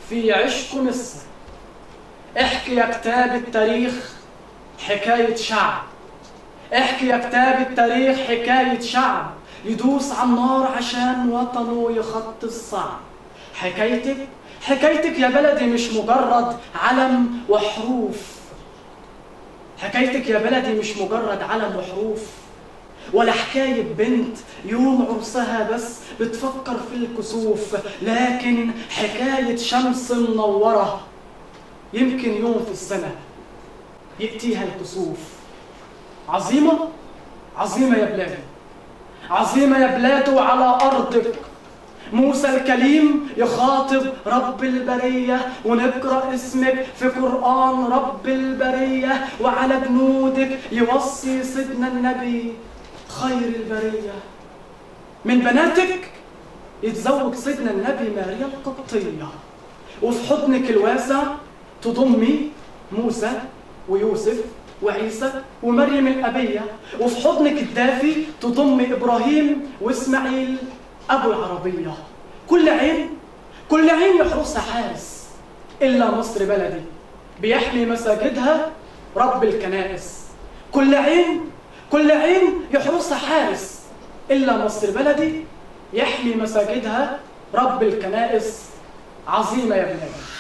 في عشق مصر احكي يا كتاب التاريخ حكاية شعب احكي يا كتاب التاريخ حكاية شعب يدوس على النار عشان وطنه يخط الصعب حكايتك حكايتك يا بلدي مش مجرد علم وحروف حكايتك يا بلدي مش مجرد علم وحروف ولا حكاية بنت يوم عرسها بس بتفكر في الكسوف لكن حكاية شمس منورة يمكن يوم في السنة يأتيها الكسوف عظيمة عظيمة يا بلادي عظيمة يا بلاد وعلى أرضك موسى الكليم يخاطب رب البرية ونقرأ اسمك في قرآن رب البرية وعلى جنودك يوصي سيدنا النبي خير البرية من بناتك يتزوج سيدنا النبي ماريا القبطية وفي حضنك الواسع تضمي موسى ويوسف وعيسى ومريم الأبية وفي حضنك الدافي تضم إبراهيم وإسماعيل أبو العربية كل عين كل عين يحرسها حارس إلا مصر بلدي بيحمي مساجدها رب الكنائس كل عين كل عين يحرسها حارس إلا مصر بلدي يحمي مساجدها رب الكنائس عظيمة يا بلادي